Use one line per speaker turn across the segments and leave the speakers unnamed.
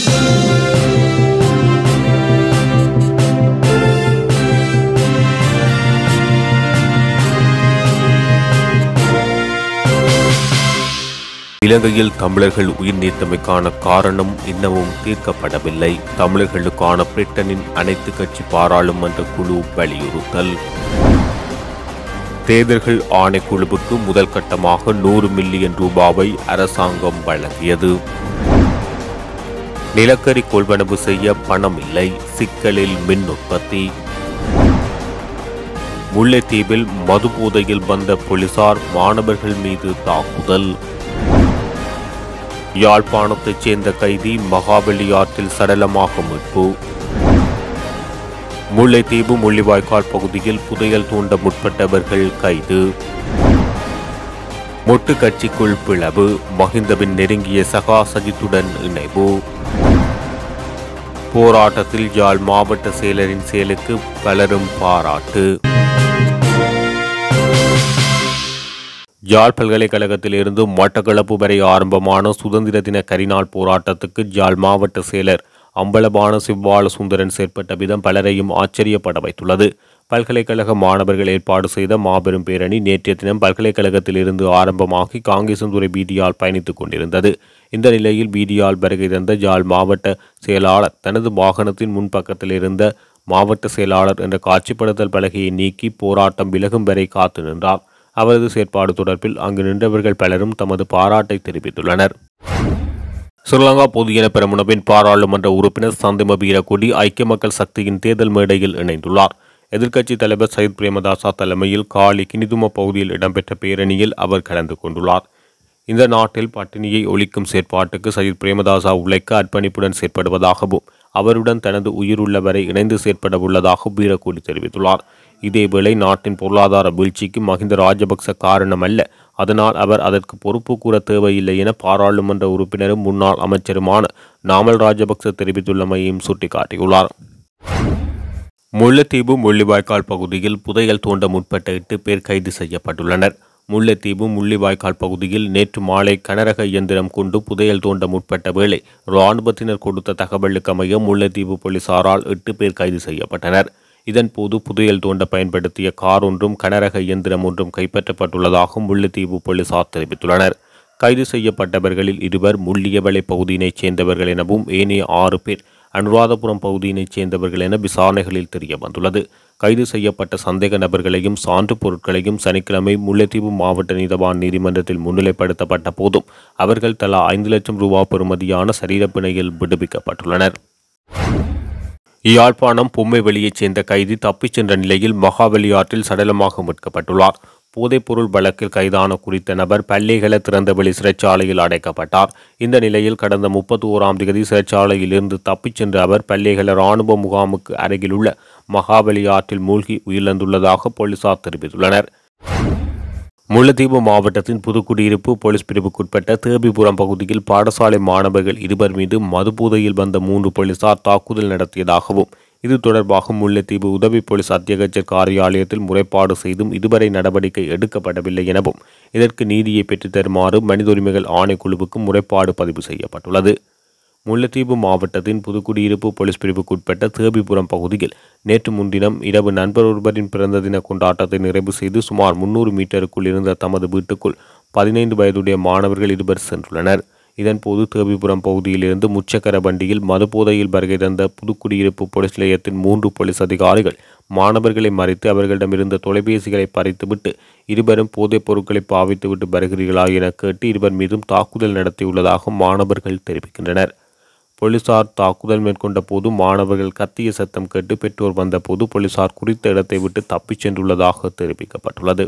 இலங்கையில் தமிழர்கள் உயிர் நீத்தமைக்கான காரணம் இன்னமும் தீர்க்கப்படவில்லை தமிழர்களுக்கான பிரிட்டனின் அனைத்து கட்சி பாராளுமன்ற குழு வலியுறுத்தல் தேர்தல்கள் ஆணைக்குழுவுக்கு முதல் கட்டமாக நூறு மில்லியன் ரூபாவை அரசாங்கம் வழங்கியது நிலக்கரி கொள்வனவு செய்ய பணம் இல்லை சிக்கலில் மின் உற்பத்தி முல்லைத்தீவில் மது போதையில் வந்த போலீசார் மாணவர்கள் மீது தாக்குதல் யாழ்ப்பாணத்தைச் சேர்ந்த கைதி மகாபலி ஆற்றில் சடலமாக மீட்பு முல்லைத்தீவு முள்ளிவாய்க்கால் பகுதியில் புதையல் தூண்ட முற்பட்டவர்கள் கைது மொட்டு கட்சிக்குள் பிளவு மகிந்தவின் நெருங்கிய சகா சஜித்துடன் இணைவு போராட்டத்தில் யாழ் மாவட்ட செயலரின் செயலுக்கு பலரும் பாராட்டு யாழ் பல்கலைக்கழகத்தில் இருந்து மட்டக்களப்பு வரை ஆரம்பமான சுதந்திர தின கரிநாள் போராட்டத்துக்கு யாழ் மாவட்ட செயலர் அம்பலபான சிவ்வாள சுந்தரன் செயற்பட்ட விதம் பலரையும் ஆச்சரியப்பட வைத்துள்ளது பல்கலைக்கழக மாணவர்கள் ஏற்பாடு செய்த மாபெரும் பேரணி நேற்றைய தினம் பல்கலைக்கழகத்தில் இருந்து ஆரம்பமாகி காங்கேசன்துறை பீதியால் பயணித்துக் கொண்டிருந்தது இந்த நிலையில் பீதியால் வருகை தந்த யாழ் மாவட்ட செயலாளர் தனது வாகனத்தின் முன்பக்கத்தில் இருந்த மாவட்ட செயலாளர் என்ற காட்சிப்படுத்தல் பலகையை நீக்கி போராட்டம் விலகும் வரை காத்து நின்றார் அவரது செயற்பாடு தொடர்பில் அங்கு நின்றவர்கள் பலரும் தமது பாராட்டை தெரிவித்துள்ளனர் ஸ்ரீலங்கா பொதுஜன பெரமுனவின் பாராளுமன்ற உறுப்பினர் சந்திம வீரக்குடி ஐக்கிய மக்கள் சக்தியின் தேர்தல் மேடையில் இணைந்துள்ளார் எதிர்க்கட்சித் தலைவர் சயித் பிரேமதாசா தலைமையில் காலி கினிதும பகுதியில் இடம்பெற்ற பேரணியில் அவர் கலந்து கொண்டுள்ளார் இந்த நாட்டில் பட்டினியை ஒழிக்கும் செயற்பாட்டுக்கு சயித் பிரேமதாசா உழைக்க அர்ப்பணிப்புடன் செயற்படுவதாகவும் அவருடன் தனது உயிருள்ளவரை இணைந்து செயற்பட உள்ளதாக வீரக்கூடி தெரிவித்துள்ளார் இதேவேளை நாட்டின் பொருளாதார வீழ்ச்சிக்கு மஹிந்த ராஜபக்ச காரணமல்ல அதனால் அவர் அதற்கு பொறுப்பு கூற தேவையில்லை என பாராளுமன்ற உறுப்பினரும் முன்னாள் அமைச்சருமான நாமல் ராஜபக்ச தெரிவித்துள்ளமையையும் சுட்டிக்காட்டியுள்ளார் முல்லைத்தீவு முள்ளிவாய்க்கால் பகுதியில் புதையல் தோண்ட முற்பட்ட எட்டு பேர் கைது செய்யப்பட்டுள்ளனர் முல்லைத்தீவு முள்ளிவாய்க்கால் பகுதியில் நேற்று மாலை கனரக இயந்திரம் கொண்டு புதையல் தோண்ட முற்பட்ட வேளை இராணுவத்தினர் கொடுத்த தகவலுக்கு அமைய முல்லைத்தீவு போலீசாரால் எட்டு பேர் கைது செய்யப்பட்டனர் இதன்போது புதையல் தோண்ட பயன்படுத்திய கார் ஒன்றும் கனரக இயந்திரம் ஒன்றும் கைப்பற்றப்பட்டுள்ளதாக முல்லைத்தீவு போலீசார் தெரிவித்துள்ளனர் கைது செய்யப்பட்டவர்களில் இருவர் முள்ளியவளை பகுதியினைச் சேர்ந்தவர்கள் எனவும் ஏனைய ஆறு பேர் அனுராதபுரம் பகுதியினைச் சேர்ந்தவர்கள் என விசாரணைகளில் தெரிய வந்துள்ளது கைது செய்யப்பட்ட சந்தேக நபர்களையும் சான்று பொருட்களையும் சனிக்கிழமை முல்லைத்தீவு மாவட்ட நீதவான் நீதிமன்றத்தில் முன்னிலைப்படுத்தப்பட்ட போதும் அவர்கள் தலா ஐந்து லட்சம் ரூபாய் பெறுமதியான சரீரப்பிணையில் விடுவிக்கப்பட்டுள்ளனர் யாழ்ப்பாணம் பொம்மை வெளியைச் சேர்ந்த கைதி தப்பிச் சென்ற நிலையில் மகாபலி ஆற்றில் சடலமாக மீட்கப்பட்டுள்ளார் போதைப்பொருள் வழக்கில் கைதான குறித்த நபர் பள்ளிகள திறந்தவெளி சிறைச்சாலையில் அடைக்கப்பட்டார் இந்த நிலையில் கடந்த முப்பத்தி ஓராம் தேதி சிறைச்சாலையிலிருந்து தப்பிச் சென்ற அவர் பள்ளிகள இராணுவ முகாமுக்கு அருகிலுள்ள மகாபலி ஆற்றில் மூழ்கி உயிரிழந்துள்ளதாக போலீசார் தெரிவித்துள்ளனர் முல்லைத்தீவு மாவட்டத்தின் புதுக்குடியிருப்பு போலீஸ் பிரிவுக்குட்பட்ட தேபிபுரம் பகுதியில் பாடசாலை மாணவர்கள் இருவர் மீது மதுபோதையில் வந்த மூன்று போலீசார் தாக்குதல் நடத்தியதாகவும் இது தொடர்பாக முல்லைத்தீவு உதவி போலீஸ் அத்தியட்சர் காரியாலயத்தில் முறைப்பாடு செய்தும் இதுவரை நடவடிக்கை எடுக்கப்படவில்லை எனவும் இதற்கு நீதியை பெற்றுத் தருமாறு மனித உரிமைகள் ஆணைக்குழுவுக்கு முறைப்பாடு பதிவு செய்யப்பட்டுள்ளது முல்லைத்தீவு மாவட்டத்தின் புதுக்குடியிருப்பு போலீஸ் பிரிவுக்குட்பட்ட தேபிபுரம் பகுதியில் நேற்று முன்தினம் இரவு நண்பர் ஒருவரின் பிறந்த தின கொண்டாட்டத்தை நிறைவு செய்து சுமார் முன்னூறு மீட்டருக்குள் இருந்த தமது வீட்டுக்குள் பதினைந்து வயதுடைய மாணவர்கள் இருவர் சென்றுள்ளனர் இதன்போது தேவிபுரம் பகுதியிலிருந்து முச்சக்கர வண்டியில் மதுபோதையில் வருகை தந்த புதுக்குடியிருப்பு போலீஸ் நிலையத்தின் மூன்று போலீஸ் அதிகாரிகள் மாணவர்களை மறைத்து அவர்களிடமிருந்த தொலைபேசிகளை பறித்துவிட்டு இருவரும் போதைப் பொருட்களை பாவித்துவிட்டு வருகிறீர்களா என கேட்டு இருவர் மீதும் தாக்குதல் நடத்தியுள்ளதாக மாணவர்கள் தெரிவிக்கின்றனர் போலீசார் தாக்குதல் மேற்கொண்ட போது மாணவர்கள் கத்திய சத்தம் கேட்டு பெற்றோர் வந்தபோது போலீசார் குறித்த இடத்தை விட்டு தப்பிச் சென்றுள்ளதாக தெரிவிக்கப்பட்டுள்ளது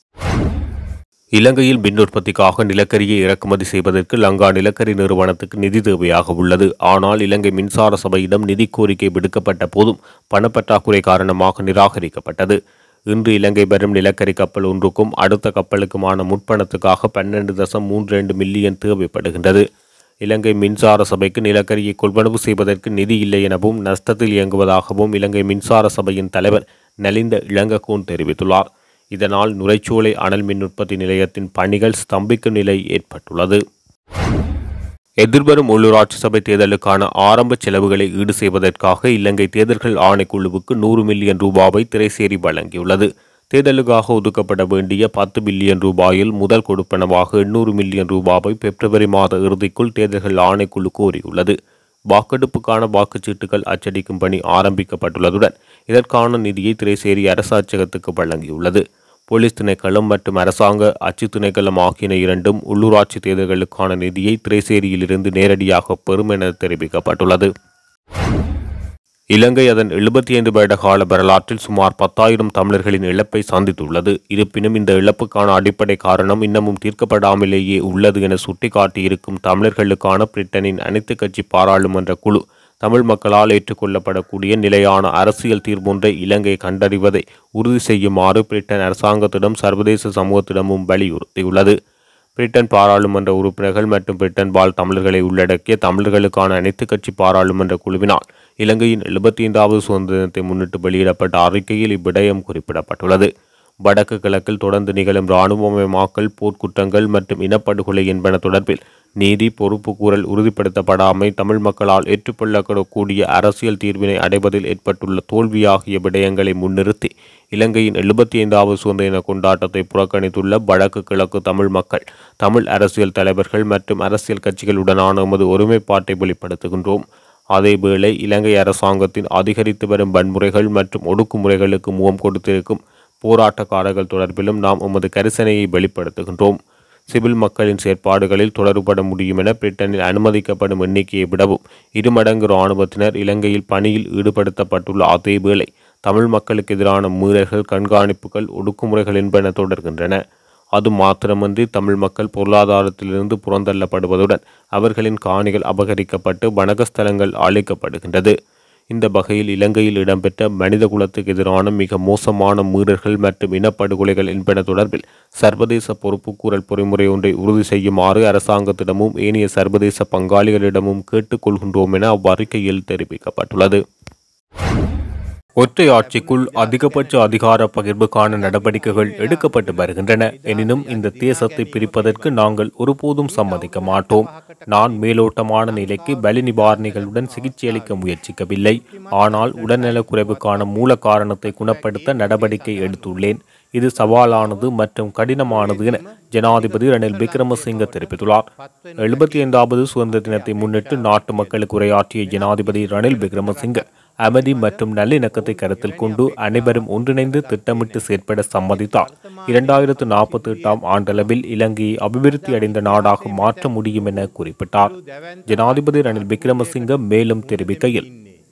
இலங்கையில் மின் உற்பத்திக்காக நிலக்கரியை இறக்குமதி செய்வதற்கு லங்கா நிலக்கரி நிறுவனத்துக்கு நிதி தேவையாக உள்ளது ஆனால் இலங்கை மின்சார சபையிடம் நிதி கோரிக்கை விடுக்கப்பட்ட போதும் பணப்பற்றாக்குறை காரணமாக நிராகரிக்கப்பட்டது இன்று இலங்கை வரும் நிலக்கரி கப்பல் ஒன்றுக்கும் அடுத்த கப்பலுக்குமான முற்பணத்துக்காக பன்னெண்டு தசம் மூன்று ரெண்டு மில்லியன் தேவைப்படுகின்றது இலங்கை மின்சார சபைக்கு நிலக்கரியை கொள்வனவு செய்வதற்கு நிதி இல்லை எனவும் நஷ்டத்தில் இயங்குவதாகவும் இலங்கை மின்சார சபையின் தலைவர் நலிந்த இளங்ககோன் தெரிவித்துள்ளார் இதனால் நுரைச்சோலை அனல் மின் உற்பத்தி நிலையத்தின் பணிகள் ஸ்தம்பிக்கும் நிலை ஏற்பட்டுள்ளது எதிர்வரும் உள்ளூராட்சி சபை தேர்தலுக்கான ஆரம்ப செலவுகளை ஈடு செய்வதற்காக இலங்கை தேர்தல்கள் ஆணைக்குழுவுக்கு நூறு மில்லியன் ரூபாவை திரைசேரி வழங்கியுள்ளது தேர்தலுக்காக ஒதுக்கப்பட வேண்டிய பத்து பில்லியன் ரூபாயில் முதல் கொடுப்பனவாக எண்ணூறு மில்லியன் ரூபாவை பிப்ரவரி மாத இறுதிக்குள் தேர்தல்கள் ஆணைக்குழு கோரியுள்ளது வாக்கெடுப்புக்கான வாக்குச்சீட்டுகள் அச்சடிக்கும் பணி ஆரம்பிக்கப்பட்டுள்ளதுடன் இதற்கான நிதியை திரைசேரி அரசாட்சகத்துக்கு வழங்கியுள்ளது போலீஸ் திணைக்களம் மற்றும் அரசாங்க அச்சு திணைக்களம் ஆகியன இரண்டும் உள்ளூராட்சி தேர்தல்களுக்கான நிதியை திரைசேரியிலிருந்து நேரடியாக பெறும் என தெரிவிக்கப்பட்டுள்ளது இலங்கை அதன் எழுபத்தி ஐந்து வருட கால வரலாற்றில் சுமார் பத்தாயிரம் தமிழர்களின் இழப்பை சந்தித்துள்ளது இருப்பினும் இந்த இழப்புக்கான அடிப்படை காரணம் இன்னமும் தீர்க்கப்படாமலேயே உள்ளது என சுட்டிக்காட்டியிருக்கும் தமிழர்களுக்கான பிரிட்டனின் அனைத்து கட்சி பாராளுமன்ற குழு தமிழ் மக்களால் ஏற்றுக்கொள்ளப்படக்கூடிய நிலையான அரசியல் தீர்வொன்றை இலங்கை கண்டறிவதை உறுதி செய்யுமாறு பிரிட்டன் அரசாங்கத்திடம் சர்வதேச சமூகத்திடமும் வலியுறுத்தியுள்ளது பிரிட்டன் பாராளுமன்ற உறுப்பினர்கள் மற்றும் பிரிட்டன் வாழ் தமிழர்களை உள்ளடக்கிய தமிழர்களுக்கான அனைத்து கட்சி பாராளுமன்ற குழுவினால் இலங்கையின் எழுபத்தி ஐந்தாவது சுதந்திர தினத்தை முன்னிட்டு வெளியிடப்பட்ட அறிக்கையில் இவ்விடயம் குறிப்பிடப்பட்டுள்ளது வடக்கு கிழக்கில் தொடர்ந்து நிகழும் இராணுவமயமாக்கல் போர்க்குற்றங்கள் மற்றும் இனப்படுகொலை என்பன தொடர்பில் நீதி பொறுப்பு கூறல் உறுதிப்படுத்தப்படாமை தமிழ் மக்களால் ஏற்றுக்கொள்ளக்கூடிய அரசியல் தீர்வினை அடைவதில் ஏற்பட்டுள்ள தோல்வியாகிய விடயங்களை முன்னிறுத்தி இலங்கையின் எழுபத்தி ஐந்தாவது சுதந்திர தின கொண்டாட்டத்தை புறக்கணித்துள்ள வடக்கு கிழக்கு தமிழ் மக்கள் தமிழ் அரசியல் தலைவர்கள் மற்றும் அரசியல் கட்சிகளுடனான எமது ஒருமைப்பாட்டை வெளிப்படுத்துகின்றோம் அதேவேளை இலங்கை அரசாங்கத்தின் அதிகரித்து வரும் வன்முறைகள் மற்றும் ஒடுக்குமுறைகளுக்கு முகம் கொடுத்திருக்கும் போராட்டக்காரர்கள் தொடர்பிலும் நாம் எமது கரிசனையை வெளிப்படுத்துகின்றோம் சிவில் மக்களின் செயற்பாடுகளில் தொடர்பட முடியும் என பிரிட்டனில் அனுமதிக்கப்படும் எண்ணிக்கையை விடவும் இருமடங்கு இராணுவத்தினர் இலங்கையில் பணியில் ஈடுபடுத்தப்பட்டுள்ள அதேவேளை தமிழ் மக்களுக்கு எதிரான மீறல்கள் கண்காணிப்புகள் ஒடுக்குமுறைகள் என்பன தொடர்கின்றன அது மாத்திரமன்றி தமிழ் மக்கள் பொருளாதாரத்திலிருந்து புறந்தள்ளப்படுவதுடன் அவர்களின் காணிகள் அபகரிக்கப்பட்டு வணக்கஸ்தலங்கள் அழிக்கப்படுகின்றது இந்த வகையில் இலங்கையில் இடம்பெற்ற மனித குலத்துக்கு எதிரான மிக மோசமான மீறல்கள் மற்றும் இனப்படுகொலைகள் என்பன தொடர்பில் சர்வதேச பொறுப்புக்கூறல் பொறிமுறை ஒன்றை உறுதி செய்யுமாறு அரசாங்கத்திடமும் ஏனைய சர்வதேச பங்காளிகளிடமும் கேட்டுக்கொள்கின்றோம் என அவ்வறிக்கையில் தெரிவிக்கப்பட்டுள்ளது ஒற்றை ஆட்சிக்குள் அதிகபட்ச அதிகார பகிர்வுக்கான நடவடிக்கைகள் எடுக்கப்பட்டு வருகின்றன எனினும் இந்த தேசத்தை பிரிப்பதற்கு நாங்கள் ஒருபோதும் சம்மதிக்க மாட்டோம் நான் மேலோட்டமான நிலைக்கு பலி நிவாரணிகளுடன் சிகிச்சையளிக்க முயற்சிக்கவில்லை ஆனால் உடல்நலக் குறைவுக்கான மூல காரணத்தை குணப்படுத்த நடவடிக்கை எடுத்துள்ளேன் இது சவாலானது மற்றும் கடினமானது என ஜனாதிபதி ரணில் விக்ரமசிங்க தெரிவித்துள்ளார் எழுபத்தி ஐந்தாவது சுதந்திர தினத்தை முன்னிட்டு நாட்டு மக்களுக்கு உரையாற்றிய ஜனாதிபதி ரணில் விக்ரமசிங்க அமைதி மற்றும் நல்லிணக்கத்தை கருத்தில் கொண்டு அனைவரும் ஒன்றிணைந்து திட்டமிட்டு செயற்பட சம்மதித்தால் இரண்டாயிரத்து நாற்பத்தி எட்டாம் ஆண்டளவில் இலங்கையை அபிவிருத்தி அடைந்த நாடாக மாற்ற முடியும் என குறிப்பிட்டார் ஜனாதிபதி ரணில் விக்ரமசிங்க மேலும் தெரிவிக்கையில்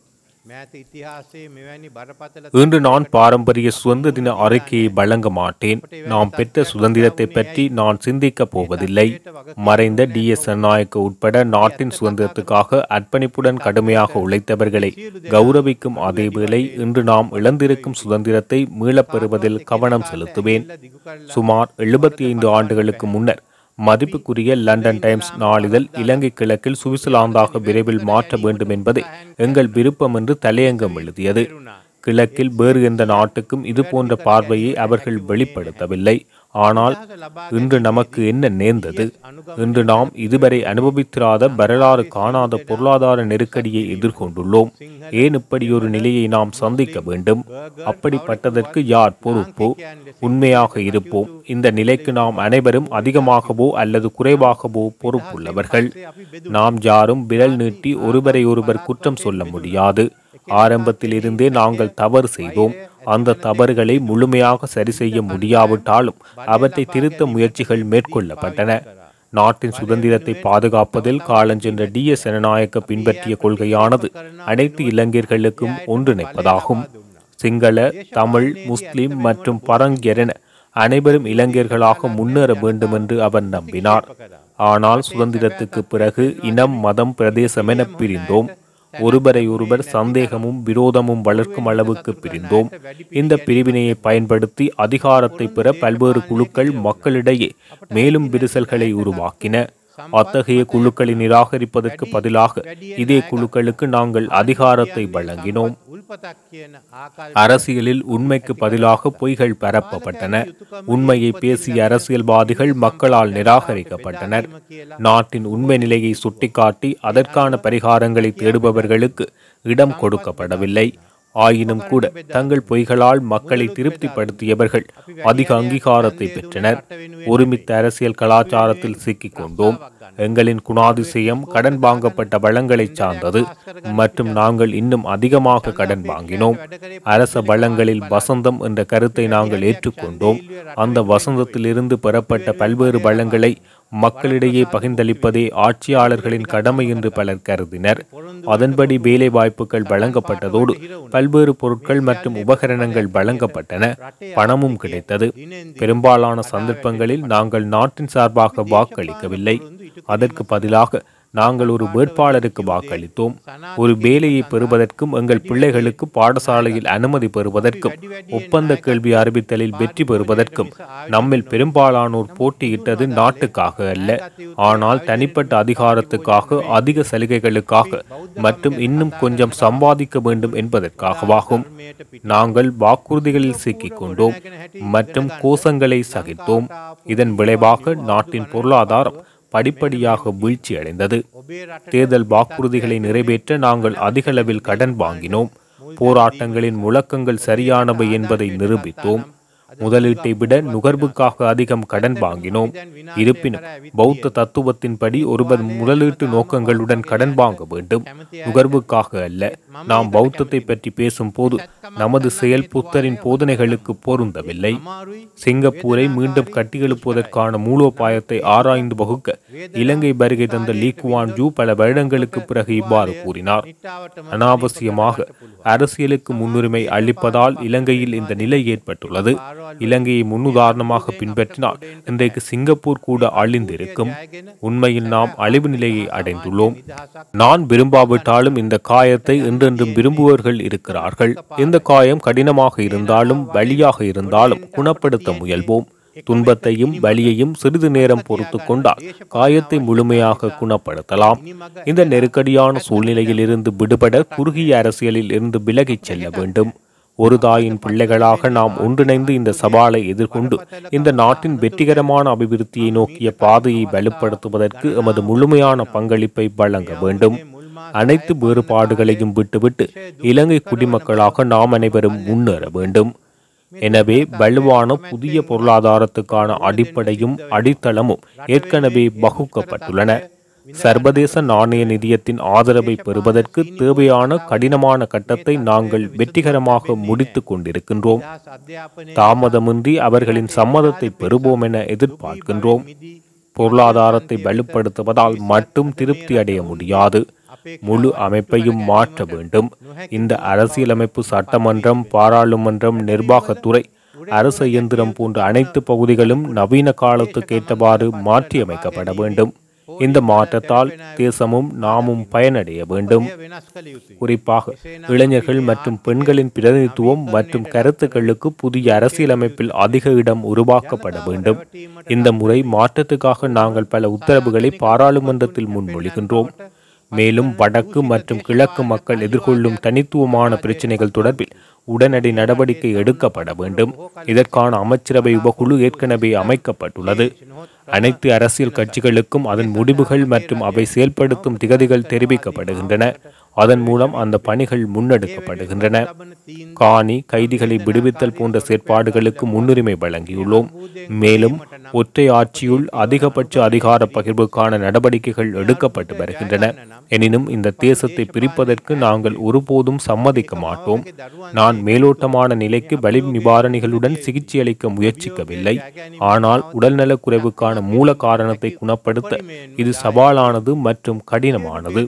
මෑත ඉතිහාසයේ මෙවැනි බරපතල
இன்று நான் பாரம்பரிய சுதந்திர தின அறிக்கையை வழங்க மாட்டேன் நாம் பெற்ற சுதந்திரத்தை பற்றி நான் சிந்திக்கப் போவதில்லை மறைந்த டி எஸ் நாயக்க உட்பட நாட்டின் சுதந்திரத்துக்காக அர்ப்பணிப்புடன் கடுமையாக உழைத்தவர்களை கௌரவிக்கும் அதேவேளை இன்று நாம் இழந்திருக்கும் சுதந்திரத்தை மீளப் பெறுவதில் கவனம் செலுத்துவேன் சுமார் எழுபத்தி ஐந்து ஆண்டுகளுக்கு முன்னர் மதிப்புக்குரிய லண்டன் டைம்ஸ் நாளிதழ் இலங்கை கிழக்கில் சுவிட்சர்லாந்தாக விரைவில் மாற்ற வேண்டும் என்பதே எங்கள் விருப்பம் என்று தலையங்கம் எழுதியது கிழக்கில் வேறு எந்த நாட்டுக்கும் இது போன்ற பார்வையை அவர்கள் வெளிப்படுத்தவில்லை ஆனால் இன்று நமக்கு என்ன நேர்ந்தது இன்று நாம் இதுவரை அனுபவித்திராத வரலாறு காணாத பொருளாதார நெருக்கடியை எதிர்கொண்டுள்ளோம் ஏன் இப்படியொரு நிலையை நாம் சந்திக்க வேண்டும் அப்படிப்பட்டதற்கு யார் பொறுப்பு உண்மையாக இருப்போம் இந்த நிலைக்கு நாம் அனைவரும் அதிகமாகவோ அல்லது குறைவாகவோ பொறுப்புள்ளவர்கள் நாம் யாரும் விரல் நீட்டி ஒருவரை ஒருவர் குற்றம் சொல்ல முடியாது ஆரம்பத்தில் இருந்தே நாங்கள் தவறு செய்தோம் அந்த தவறுகளை முழுமையாக சரி செய்ய முடியாவிட்டாலும் அவற்றை திருத்த முயற்சிகள் மேற்கொள்ளப்பட்டன நாட்டின் சுதந்திரத்தை பாதுகாப்பதில் காலஞ்சென்ற டி எஸ் ஜனநாயக்க பின்பற்றிய கொள்கையானது அனைத்து இளைஞர்களுக்கும் ஒன்றிணைப்பதாகும் சிங்கள தமிழ் முஸ்லிம் மற்றும் பரங்கியரென அனைவரும் இளைஞர்களாக முன்னேற வேண்டும் என்று அவர் நம்பினார் ஆனால் சுதந்திரத்துக்கு பிறகு இனம் மதம் பிரதேசம் என பிரிந்தோம் ஒருவரை ஒருவர் சந்தேகமும் விரோதமும் வளர்க்கும் அளவுக்கு பிரிந்தோம் இந்த பிரிவினையை பயன்படுத்தி அதிகாரத்தை பெற பல்வேறு குழுக்கள் மக்களிடையே மேலும் விரிசல்களை உருவாக்கின அத்தகைய குழுக்களை நிராகரிப்பதற்கு பதிலாக இதே குழுக்களுக்கு நாங்கள் அதிகாரத்தை வழங்கினோம்
උල්පතක් කියන ආකාර
அரசியலில் உண்மைக்கு பதிலாக பொய்கள் பரப்பப்பட்டன உண்மையை பேசிய அரசியல்வாதிகள் மக்களால் நிராகரிக்கப்பட்டனர் நாட்டின் உண்மை நிலையை சுட்டிக்காட்டி அதற்கான பரிகாரங்களை தேடுபவர்களுக்கு இடம் கொடுக்கப்படவில்லை ஆயினும் கூட தங்கள் பொய்களால் மக்களை திருப்திப்படுத்தியவர்கள் அதிக அங்கீகாரத்தை பெற்றனர் ஒருமித்த அரசியல் கலாச்சாரத்தில் சிக்கிக் கொண்டோம் எங்களின் குணாதிசயம் கடன் வாங்கப்பட்ட வளங்களை சார்ந்தது மற்றும் நாங்கள் இன்னும் அதிகமாக கடன் வாங்கினோம் அரச வளங்களில் வசந்தம் என்ற கருத்தை நாங்கள் ஏற்றுக்கொண்டோம் அந்த வசந்தத்திலிருந்து பெறப்பட்ட பல்வேறு வளங்களை மக்களிடையே பகிர்ந்தளிப்பதே ஆட்சியாளர்களின் கடமை என்று பலர் கருதினர் அதன்படி வேலை வாய்ப்புகள் வழங்கப்பட்டதோடு பல்வேறு பொருட்கள் மற்றும் உபகரணங்கள் வழங்கப்பட்டன பணமும் கிடைத்தது பெரும்பாலான சந்தர்ப்பங்களில் நாங்கள் நாட்டின் சார்பாக வாக்களிக்கவில்லை அதற்கு பதிலாக நாங்கள் ஒரு வேட்பாளருக்கு வாக்களித்தோம் ஒரு வேலையை பெறுவதற்கும் எங்கள் பிள்ளைகளுக்கு பாடசாலையில் அனுமதி பெறுவதற்கும் ஒப்பந்த கேள்வி அறிவித்தலில் வெற்றி பெறுவதற்கும் நம்மில் பெரும்பாலானோர் போட்டியிட்டது நாட்டுக்காக அல்ல ஆனால் தனிப்பட்ட அதிகாரத்துக்காக அதிக சலுகைகளுக்காக மற்றும் இன்னும் கொஞ்சம் சம்பாதிக்க வேண்டும் என்பதற்காகவாகும் நாங்கள் வாக்குறுதிகளில் சிக்கிக் கொண்டோம் மற்றும் கோஷங்களை சகித்தோம் இதன் விளைவாக நாட்டின் பொருளாதாரம் படிப்படியாக வீழ்ச்சியடைந்தது தேர்தல் வாக்குறுதிகளை நிறைவேற்ற நாங்கள் அதிகளவில் கடன் வாங்கினோம் போராட்டங்களின் முழக்கங்கள் சரியானவை என்பதை நிரூபித்தோம் முதலீட்டை விட நுகர்வுக்காக அதிகம் கடன் வாங்கினோம் இருப்பினும் பௌத்த தத்துவத்தின்படி ஒருவர் முதலீட்டு நோக்கங்களுடன் கடன் வாங்க வேண்டும் நுகர்வுக்காக அல்ல நாம் பௌத்தத்தை பற்றி பேசும்போது நமது செயல் புத்தரின் போதனைகளுக்கு பொருந்தவில்லை சிங்கப்பூரை மீண்டும் கட்டியெழுப்புவதற்கான மூலோபாயத்தை ஆராய்ந்து வகுக்க இலங்கை வருகை தந்த லீ குவான் ஜூ பல வருடங்களுக்கு பிறகு இவ்வாறு கூறினார் அனாவசியமாக அரசியலுக்கு முன்னுரிமை அளிப்பதால் இலங்கையில் இந்த நிலை ஏற்பட்டுள்ளது இலங்கையை முன்னுதாரணமாக பின்பற்றினால் இன்றைக்கு சிங்கப்பூர் கூட அழிந்திருக்கும் உண்மையில் நாம் அழிவு நிலையை அடைந்துள்ளோம் நான் விரும்பாவிட்டாலும் இந்த காயத்தை என்றென்றும் விரும்புவர்கள் இருக்கிறார்கள் இந்த காயம் கடினமாக இருந்தாலும் வலியாக இருந்தாலும் குணப்படுத்த முயல்வோம் துன்பத்தையும் வலியையும் சிறிது நேரம் பொறுத்து கொண்டால் காயத்தை முழுமையாக குணப்படுத்தலாம் இந்த நெருக்கடியான சூழ்நிலையில் இருந்து விடுபட குறுகிய அரசியலில் இருந்து விலகிச் செல்ல வேண்டும் ஒரு தாயின் பிள்ளைகளாக நாம் ஒன்றிணைந்து இந்த சவாலை எதிர்கொண்டு இந்த நாட்டின் வெற்றிகரமான அபிவிருத்தியை நோக்கிய பாதையை வலுப்படுத்துவதற்கு எமது முழுமையான பங்களிப்பை வழங்க வேண்டும் அனைத்து வேறுபாடுகளையும் விட்டுவிட்டு இலங்கை குடிமக்களாக நாம் அனைவரும் முன்னேற வேண்டும் எனவே வலுவான புதிய பொருளாதாரத்துக்கான அடிப்படையும் அடித்தளமும் ஏற்கனவே வகுக்கப்பட்டுள்ளன சர்வதேச நாணய நிதியத்தின் ஆதரவை பெறுவதற்கு தேவையான கடினமான கட்டத்தை நாங்கள் வெற்றிகரமாக முடித்துக் கொண்டிருக்கின்றோம் தாமதமின்றி அவர்களின் சம்மதத்தை பெறுவோம் என எதிர்பார்க்கின்றோம் பொருளாதாரத்தை வலுப்படுத்துவதால் மட்டும் திருப்தி அடைய முடியாது முழு அமைப்பையும் மாற்ற வேண்டும் இந்த அரசியலமைப்பு சட்டமன்றம் பாராளுமன்றம் நிர்வாகத்துறை அரச இயந்திரம் போன்ற அனைத்து பகுதிகளும் நவீன காலத்துக்கு ஏற்றவாறு மாற்றியமைக்கப்பட வேண்டும் இந்த மாற்றத்தால் தேசமும் நாமும் பயனடைய வேண்டும் குறிப்பாக இளைஞர்கள் மற்றும் பெண்களின் பிரதிநிதித்துவம் மற்றும் கருத்துக்களுக்கு புதிய அரசியலமைப்பில் அதிக இடம் உருவாக்கப்பட வேண்டும் இந்த முறை மாற்றத்துக்காக நாங்கள் பல உத்தரவுகளை பாராளுமன்றத்தில் முன்மொழிகின்றோம் மேலும் வடக்கு மற்றும் கிழக்கு மக்கள் எதிர்கொள்ளும் தனித்துவமான பிரச்சினைகள் தொடர்பில் உடனடி நடவடிக்கை எடுக்கப்பட வேண்டும் இதற்கான அமைச்சரவை உபகுழு ஏற்கனவே அமைக்கப்பட்டுள்ளது அனைத்து அரசியல் கட்சிகளுக்கும் அதன் முடிவுகள் மற்றும் அவை செயல்படுத்தும் திகதிகள் தெரிவிக்கப்படுகின்றன அதன் மூலம் அந்த பணிகள் முன்னெடுக்கப்படுகின்றன காணி கைதிகளை விடுவித்தல் போன்ற செயற்பாடுகளுக்கு முன்னுரிமை வழங்கியுள்ளோம் மேலும் ஒற்றை ஆட்சியுள் அதிகபட்ச அதிகார பகிர்வுக்கான நடவடிக்கைகள் எடுக்கப்பட்டு வருகின்றன எனினும் இந்த தேசத்தை பிரிப்பதற்கு நாங்கள் ஒருபோதும் சம்மதிக்க மாட்டோம் நான் மேலோட்டமான நிலைக்கு வலி நிவாரணிகளுடன் சிகிச்சையளிக்க முயற்சிக்கவில்லை ஆனால் உடல்நலக் குறைவுக்கான மூல காரணத்தை குணப்படுத்த இது சவாலானது மற்றும் கடினமானது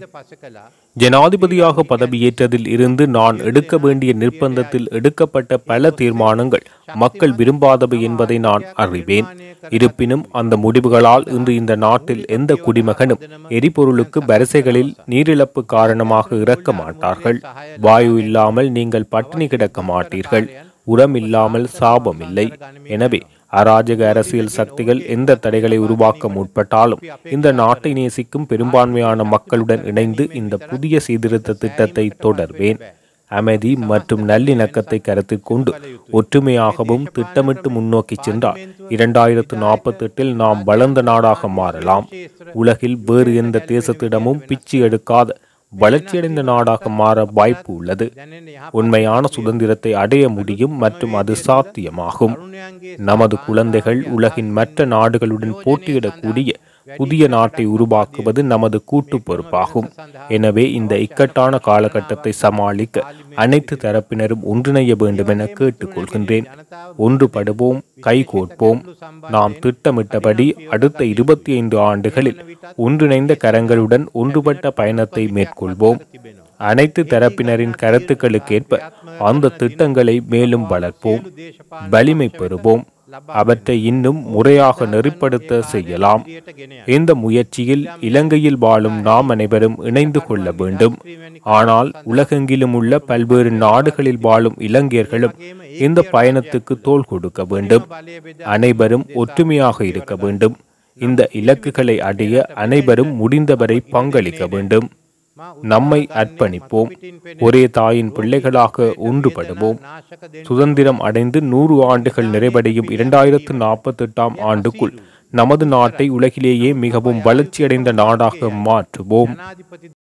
ஜனாதிபதியாக பதவியேற்றதில் இருந்து நான் எடுக்க வேண்டிய நிர்பந்தத்தில் எடுக்கப்பட்ட பல தீர்மானங்கள் மக்கள் விரும்பாதவை என்பதை நான் அறிவேன் இருப்பினும் அந்த முடிவுகளால் இன்று இந்த நாட்டில் எந்த குடிமகனும் எரிபொருளுக்கு வரிசைகளில் நீரிழப்பு காரணமாக இறக்க மாட்டார்கள் வாயு இல்லாமல் நீங்கள் பட்டினி கிடக்க மாட்டீர்கள் உரம் இல்லாமல் சாபம் இல்லை எனவே அராஜக அரசியல் சக்திகள் எந்த தடைகளை உருவாக்க முற்பட்டாலும் இந்த நாட்டை நேசிக்கும் பெரும்பான்மையான மக்களுடன் இணைந்து இந்த புதிய சீர்திருத்த திட்டத்தை தொடர்வேன் அமைதி மற்றும் நல்லிணக்கத்தை கருத்தில் கொண்டு ஒற்றுமையாகவும் திட்டமிட்டு முன்னோக்கி சென்றால் இரண்டாயிரத்து நாற்பத்தெட்டில் நாம் வளர்ந்த நாடாக மாறலாம் உலகில் வேறு எந்த தேசத்திடமும் பிச்சு எடுக்காத வளர்ச்சியடைந்த நாடாக மாற வாய்ப்பு உள்ளது உண்மையான சுதந்திரத்தை அடைய முடியும் மற்றும் அது சாத்தியமாகும் நமது குழந்தைகள் உலகின் மற்ற நாடுகளுடன் போட்டியிடக்கூடிய புதிய நாட்டை உருவாக்குவது நமது கூட்டு பொறுப்பாகும் எனவே இந்த இக்கட்டான காலகட்டத்தை சமாளிக்க அனைத்து தரப்பினரும் ஒன்றிணைய வேண்டும் என கேட்டுக்கொள்கின்றேன் ஒன்றுபடுவோம் கைகோர்ப்போம் நாம் திட்டமிட்டபடி அடுத்த இருபத்தி ஐந்து ஆண்டுகளில் ஒன்றிணைந்த கரங்களுடன் ஒன்றுபட்ட பயணத்தை மேற்கொள்வோம் அனைத்து தரப்பினரின் கருத்துக்களுக்கேற்ப அந்த திட்டங்களை மேலும் வளர்ப்போம் வலிமை பெறுவோம் அவற்றை இன்னும் முறையாக நெறிப்படுத்த செய்யலாம் இந்த முயற்சியில் இலங்கையில் வாழும் நாம் அனைவரும் இணைந்து கொள்ள வேண்டும் ஆனால் உலகெங்கிலும் உள்ள பல்வேறு நாடுகளில் வாழும் இலங்கையர்களும் இந்த பயணத்துக்கு தோள் கொடுக்க வேண்டும் அனைவரும் ஒற்றுமையாக இருக்க வேண்டும் இந்த இலக்குகளை அடைய அனைவரும் முடிந்தவரை பங்களிக்க வேண்டும் நம்மை அர்ப்பணிப்போம் ஒரே தாயின் பிள்ளைகளாக ஒன்றுபடுவோம் சுதந்திரம் அடைந்து நூறு ஆண்டுகள் நிறைவடையும் இரண்டாயிரத்து நாற்பத்தெட்டாம் ஆண்டுக்குள் நமது நாட்டை உலகிலேயே மிகவும் வளர்ச்சியடைந்த நாடாக மாற்றுவோம்